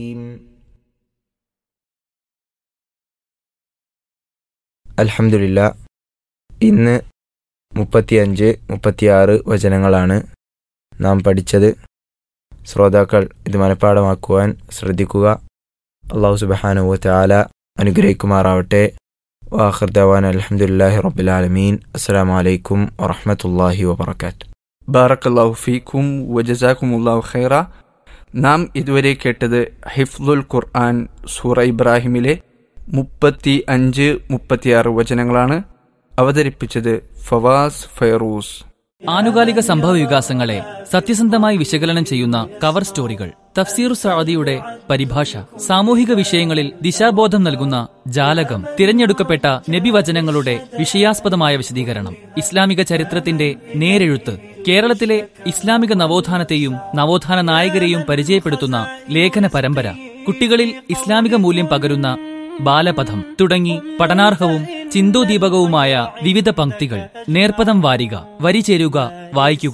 അൽഹംദുലില്ല ഇന്ന് മുപ്പത്തിയഞ്ച് മുപ്പത്തിയാറ് വചനങ്ങളാണ് നാം പഠിച്ചത് ശ്രോതാക്കൾ ഇത് മനഃപ്പാടമാക്കുവാൻ ശ്രദ്ധിക്കുക അള്ളാഹു സുബഹാനുവ താല അനുഗ്രഹിക്കുമാറാവട്ടെ വാഖിർ ദവാൻ അലഹമുല്ലാഹി റബ്ബുലാലമീൻ അസ്സാം വലൈക്കും വറഹമത്തല്ലാഹി വബർക്കാറ്റ് ബാറക്കല്ലാഹു ഫീക്കും വജസാക്കുമുല്ലാഹു ഖൈറ നാം ഇതുവരെ കേട്ടത് ഹിഫ്ലുൽ ഖുർആൻ സൂറ ഇബ്രാഹിമിലെ മുപ്പത്തി അഞ്ച് മുപ്പത്തിയാറ് വചനങ്ങളാണ് അവതരിപ്പിച്ചത് ഫവാസ് ഫൈറൂസ് ആനുകാലിക സംഭവ വികാസങ്ങളെ സത്യസന്ധമായി വിശകലനം ചെയ്യുന്ന കവർ സ്റ്റോറികൾ തഫ്സീർ സഅദിയുടെ പരിഭാഷ സാമൂഹിക വിഷയങ്ങളിൽ ദിശാബോധം നൽകുന്ന ജാലകം തിരഞ്ഞെടുക്കപ്പെട്ട നബിവചനങ്ങളുടെ വിഷയാസ്പദമായ വിശദീകരണം ഇസ്ലാമിക ചരിത്രത്തിന്റെ നേരെഴുത്ത് കേരളത്തിലെ ഇസ്ലാമിക നവോത്ഥാനത്തെയും നവോത്ഥാന നായകരെയും പരിചയപ്പെടുത്തുന്ന ലേഖന പരമ്പര കുട്ടികളിൽ ഇസ്ലാമിക മൂല്യം പകരുന്ന ബാലപഥം തുടങ്ങി പഠനാർഹവും ചിന്തോദീപകവുമായ വിവിധ പംക്തികൾ നേർപ്പദം വാരിക വരി ചേരുക വായിക്കുക